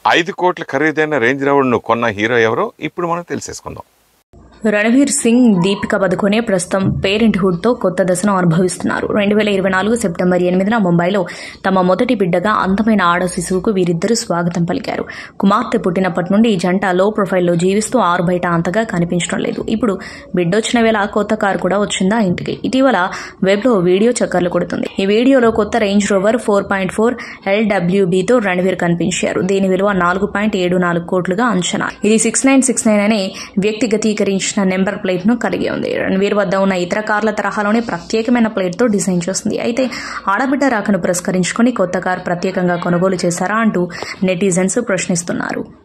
ఐదు కోట్ల ఖరీదైన రేంజ్ రోవర్ను కొన్న హీరో ఎవరో ఇప్పుడు మనం తెలిసేసుకుందాం రణవీర్ సింగ్ దీపిక పదుకొనే ప్రస్తుతం పేరెంట్ హుడ్ తో కొత్త దశను అనుభవిస్తున్నారు రెండు వేల ఇరవై నాలుగు సెప్టెంబర్ ఎనిమిదిన ముంబైలో తమ మొదటి బిడ్డగా అందమైన ఆడ శిశువుకు వీరిద్దరూ స్వాగతం పలికారు కుమార్తె పుట్టినప్పటి నుండి ఈ జంట లో ప్రొఫైల్లో జీవిస్తూ ఆరు బయట అంతగా కనిపించడం లేదు ఇప్పుడు బిడ్డొచ్చిన వేళ కొత్త కారు కూడా వచ్చిందా ఇంటికి ఇటీవల వెబ్ లో వీడియో చక్కర్లు కొడుతుంది ఈ వీడియోలో కొత్త Range Rover four point four ఎల్డబ్ల్యూబీతో రణవీర్ కనిపించారు దీని విలువ నాలుగు పాయింట్ ఏడు నాలుగు కోట్లుగా అంచనా ఇది సిక్స్ నైన్ సిక్స్ నైన్ అనే వ్యక్తిగతీకరించిన నెంబర్ ప్లేట్ ను కలిగి ఉంది రణవీర్ వద్ద ఉన్న ఇతర కార్ల తరహాలోనే ప్రత్యేకమైన ప్లేట్ తో డిజైన్ చేస్తుంది అయితే ఆడబిడ్డ రాకను పురస్కరించుకొని కొత్త కార్ ప్రత్యేకంగా కొనుగోలు చేశారా అంటూ నెటిజన్స్ ప్రశ్నిస్తున్నారు